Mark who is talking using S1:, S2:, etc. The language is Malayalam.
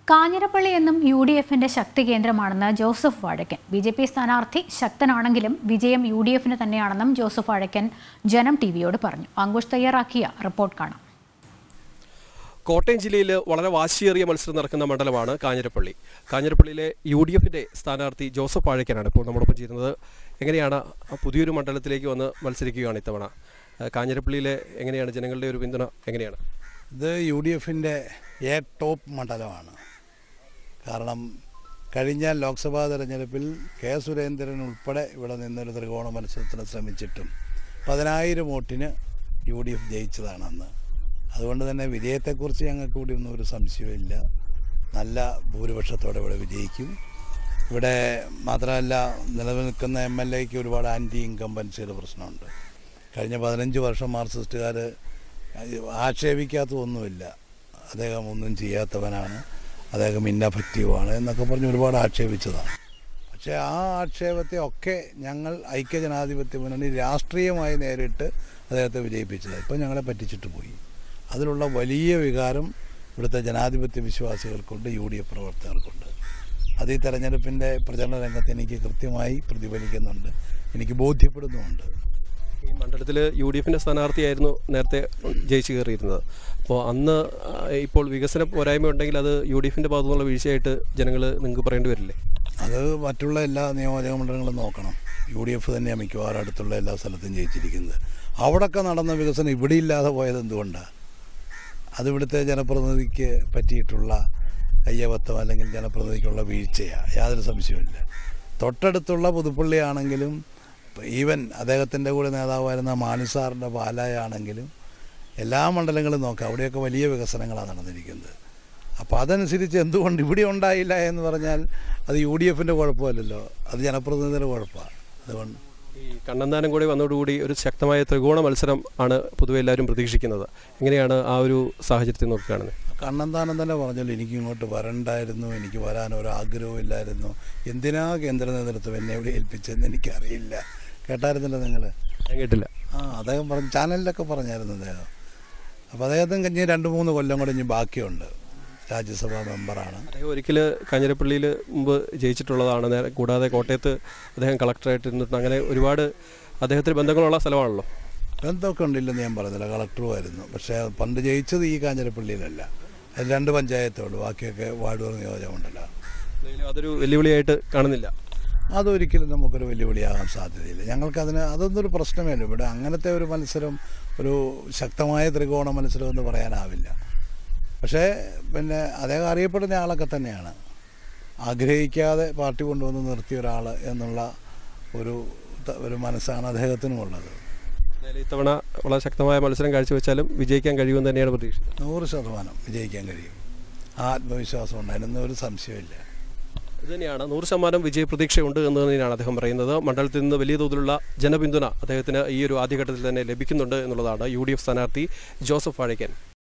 S1: കാഞ്ഞിരപ്പള്ളി എന്നും യു ഡി എഫിന്റെ ശക്തി കേന്ദ്രമാണെന്ന് Joseph Vazhakkan B J P സ്ഥാനാർത്ഥി ശക്തനാണെങ്കിലും വിജയം യു ഡി എഫിന് തന്നെയാണെന്നും ജോസഫ് വാഴക്കൻ ജനം ടി വിയോട് പറഞ്ഞു ആങ്കുഷ് തയ്യാറാക്കിയ റിപ്പോർട്ട് കാണാം
S2: കോട്ടയം ജില്ലയിൽ വളരെ വാശിയേറിയ മത്സരം നടക്കുന്ന മണ്ഡലമാണ് കാഞ്ഞിരപ്പള്ളി കാഞ്ഞിരപ്പള്ളിയിലെ യു ഡി എഫിൻ്റെ സ്ഥാനാർത്ഥി ജോസഫ് പാഴയ്ക്കനാണ് ഇപ്പോൾ നമ്മോടൊപ്പം ചേരുന്നത് എങ്ങനെയാണ് ആ പുതിയൊരു മണ്ഡലത്തിലേക്ക് വന്ന് മത്സരിക്കുകയാണ് ഇത്തവണ ആ, കാഞ്ഞിരപ്പള്ളിയിലെ എങ്ങനെയാണ് ജനങ്ങളുടെ ഒരു പിന്തുണ എങ്ങനെയാണ്
S3: ഇത് യു ഡി എഫിൻ്റെ എ ടോപ്പ് മണ്ഡലമാണ് കാരണം കഴിഞ്ഞ ലോക്സഭാ തെരഞ്ഞെടുപ്പിൽ കെ സുരേന്ദ്രൻ ഉൾപ്പെടെ ഇവിടെ നിന്നൊരു ത്രികോണ മത്സരത്തിന് ശ്രമിച്ചിട്ടും പതിനായിരം വോട്ടിന് യു ഡി എഫ് ജയിച്ചതാണ് അന്ന് അതുകൊണ്ട് തന്നെ വിജയത്തെക്കുറിച്ച് ഞങ്ങൾക്ക് ഇവിടെ ഒന്നും ഒരു സംശയമില്ല നല്ല ഭൂരിപക്ഷത്തോടെ ഇവിടെ വിജയിക്കും ഇവിടെ മാത്രമല്ല നിലനിൽക്കുന്ന എം എൽ എക്ക് ഒരുപാട് ആൻറ്റി ഇൻകമ്പൻസിയുടെ പ്രശ്നമുണ്ട് കഴിഞ്ഞ പതിനഞ്ച് വർഷം മാർക്സിസ്റ്റുകാർ ആക്ഷേപിക്കാത്തതൊന്നുമില്ല അദ്ദേഹം ഒന്നും ചെയ്യാത്തവനാണ് അദ്ദേഹം ഇന്നഫക്റ്റീവാണ് എന്നൊക്കെ പറഞ്ഞ് ഒരുപാട് ആക്ഷേപിച്ചതാണ് പക്ഷേ ആ ആക്ഷേപത്തെ ഒക്കെ ഞങ്ങൾ ഐക്യജനാധിപത്യ മുന്നണി രാഷ്ട്രീയമായി നേരിട്ട് അദ്ദേഹത്തെ വിജയിപ്പിച്ചത് ഇപ്പം ഞങ്ങളെ പറ്റിച്ചിട്ട് പോയി അതിലുള്ള വലിയ വികാരം ഇവിടുത്തെ ജനാധിപത്യ വിശ്വാസികൾക്കുണ്ട് യു ഡി എഫ് പ്രവർത്തകർക്കുണ്ട് അത് ഈ തെരഞ്ഞെടുപ്പിൻ്റെ പ്രചരണ രംഗത്ത് എനിക്ക് കൃത്യമായി പ്രതിഫലിക്കുന്നുണ്ട് എനിക്ക് ബോധ്യപ്പെടുന്നുമുണ്ട്
S2: ഈ മണ്ഡലത്തിൽ യു ഡി എഫിൻ്റെ സ്ഥാനാർത്ഥിയായിരുന്നു നേരത്തെ ജയിച്ചു കയറിയിരുന്നത് അപ്പോൾ അന്ന് ആ, ഇപ്പോൾ വികസന പോരായ്മ ഉണ്ടെങ്കിൽ അത് യു ഡി എഫിൻ്റെ ഭാഗത്തു നിന്നുള്ള വീഴ്ചയായിട്ട് ജനങ്ങൾ നിങ്ങൾക്ക് പറയേണ്ടി വരില്ലേ
S3: അത് മറ്റുള്ള എല്ലാ നിയോജക മണ്ഡലങ്ങളും നോക്കണം യു ഡി എഫ് തന്നെയാണ് മിക്കവാറും അടുത്തുള്ള എല്ലാ സ്ഥലത്തും ജയിച്ചിരിക്കുന്നത് അവിടെയൊക്കെ നടന്ന വികസനം ഇവിടെ ഇല്ലാതെ പോയത് എന്തുകൊണ്ടാണ് അത് ഇവിടുത്തെ ജനപ്രതിനിധിക്ക് പറ്റിയിട്ടുള്ള കയ്യബദ്ധം അല്ലെങ്കിൽ ജനപ്രതിനിധിക്കുള്ള വീഴ്ചയാണ് യാതൊരു സംശയമില്ല തൊട്ടടുത്തുള്ള പുതുപ്പള്ളി ആണെങ്കിലും ഈവൻ അദ്ദേഹത്തിൻ്റെ കൂടെ നേതാവായിരുന്ന മാണിസാറിൻ്റെ പാലായാണെങ്കിലും എല്ലാ മണ്ഡലങ്ങളും നോക്കാം അവിടെയൊക്കെ വലിയ വികസനങ്ങളാണ് നടന്നിരിക്കുന്നത് അപ്പോൾ അതനുസരിച്ച് എന്തുകൊണ്ട് ഇവിടെ ഉണ്ടായില്ല എന്ന് പറഞ്ഞാൽ അത് യു ഡി എഫിൻ്റെ കുഴപ്പമല്ലല്ലോ അത് ജനപ്രതിനിധിയുടെ കുഴപ്പമാണ് അതുകൊണ്ട്
S2: ഈ കണ്ണന്താനം കൂടി വന്നതോടുകൂടി ഒരു ശക്തമായ ത്രികോണ മത്സരം ആണ് പൊതുവെ എല്ലാവരും പ്രതീക്ഷിക്കുന്നത് എങ്ങനെയാണ് ആ ഒരു സാഹചര്യത്തിൽ നോക്കുകയാണെന്ന്
S3: കണ്ണന്താനം തന്നെ പറഞ്ഞല്ലോ എനിക്ക് ഇങ്ങോട്ട് വരണ്ടായിരുന്നു എനിക്ക് വരാൻ ഒരാഗ്രഹവും ഇല്ലായിരുന്നു എന്തിനാ കേന്ദ്ര നേതൃത്വം എന്നെ ഇവിടെ ഏൽപ്പിച്ചതെന്ന് എനിക്കറിയില്ല കേട്ടായിരുന്നല്ലോ നിങ്ങൾ
S2: ഞാൻ കേട്ടില്ല
S3: ആ അദ്ദേഹം പറഞ്ഞു ചാനലിലൊക്കെ പറഞ്ഞായിരുന്നു അദ്ദേഹം അപ്പോൾ അദ്ദേഹത്തിന് കഴിഞ്ഞ് രണ്ട് മൂന്ന് കൊല്ലം കൂടെ ഇനി ബാക്കിയുണ്ട് രാജ്യസഭാ മെമ്പറാണ്
S2: അദ്ദേഹം ഒരിക്കൽ കാഞ്ഞിരപ്പള്ളിയിൽ മുമ്പ് ജയിച്ചിട്ടുള്ളതാണ് നേരെ കൂടാതെ കോട്ടയത്ത് അദ്ദേഹം കളക്ടറായിട്ട് ഇരുന്നിട്ട് അങ്ങനെ ഒരുപാട് അദ്ദേഹത്തിന് ബന്ധങ്ങളുള്ള സ്ഥലമാണല്ലോ
S3: എന്തൊക്കെ ഉണ്ടില്ലെന്ന് ഞാൻ പറഞ്ഞില്ല കളക്ടറുമായിരുന്നു പക്ഷേ പണ്ട് ജയിച്ചത് ഈ കാഞ്ഞിരപ്പള്ളിയിലല്ല അത് രണ്ട് പഞ്ചായത്തേ ഉള്ളൂ ബാക്കിയൊക്കെ വാർഡ് നിയോജകമണ്ഡലമാണ്
S2: എന്തായാലും അതൊരു വെല്ലുവിളിയായിട്ട് കാണുന്നില്ല
S3: അതൊരിക്കലും നമുക്കൊരു വെല്ലുവിളിയാകാൻ സാധ്യതയില്ല ഞങ്ങൾക്കതിന് അതൊന്നും ഒരു പ്രശ്നമേ ഉള്ളൂ ഇവിടെ അങ്ങനത്തെ ഒരു മത്സരം ഒരു ശക്തമായ ത്രികോണ മത്സരം എന്ന് പറയാനാവില്ല പക്ഷേ പിന്നെ അദ്ദേഹം അറിയപ്പെടുന്ന ആളൊക്കെ തന്നെയാണ് ആഗ്രഹിക്കാതെ പാർട്ടി കൊണ്ടുവന്ന് നിർത്തിയ ഒരാൾ എന്നുള്ള ഒരു ത- ഒരു മനസ്സാണ് അദ്ദേഹത്തിനും ഉള്ളത്
S2: എന്തായാലും ഇത്തവണ വളരെ ശക്തമായ മത്സരം കാഴ്ചവെച്ചാലും വിജയിക്കാൻ കഴിയുമെന്ന് തന്നെയാണ് പ്രതീക്ഷ
S3: നൂറ് ശതമാനം വിജയിക്കാൻ കഴിയും ആ ആത്മവിശ്വാസം ഉണ്ട് അതിനൊന്നും ഒരു സംശയമില്ല
S2: ഇത് തന്നെയാണ് നൂറ് ശതമാനം വിജയപ്രതീക്ഷയുണ്ട് എന്ന് തന്നെയാണ് അദ്ദേഹം പറയുന്നത് മണ്ഡലത്തിൽ നിന്ന് വലിയ തോതിലുള്ള ജനപിന്തുണ അദ്ദേഹത്തിന് ഈ ഒരു ആദ്യഘട്ടത്തിൽ തന്നെ ലഭിക്കുന്നുണ്ട് എന്നുള്ളതാണ് യു ഡി എഫ് സ്ഥാനാർത്ഥി ജോസഫ് വാഴയ്ക്കൻ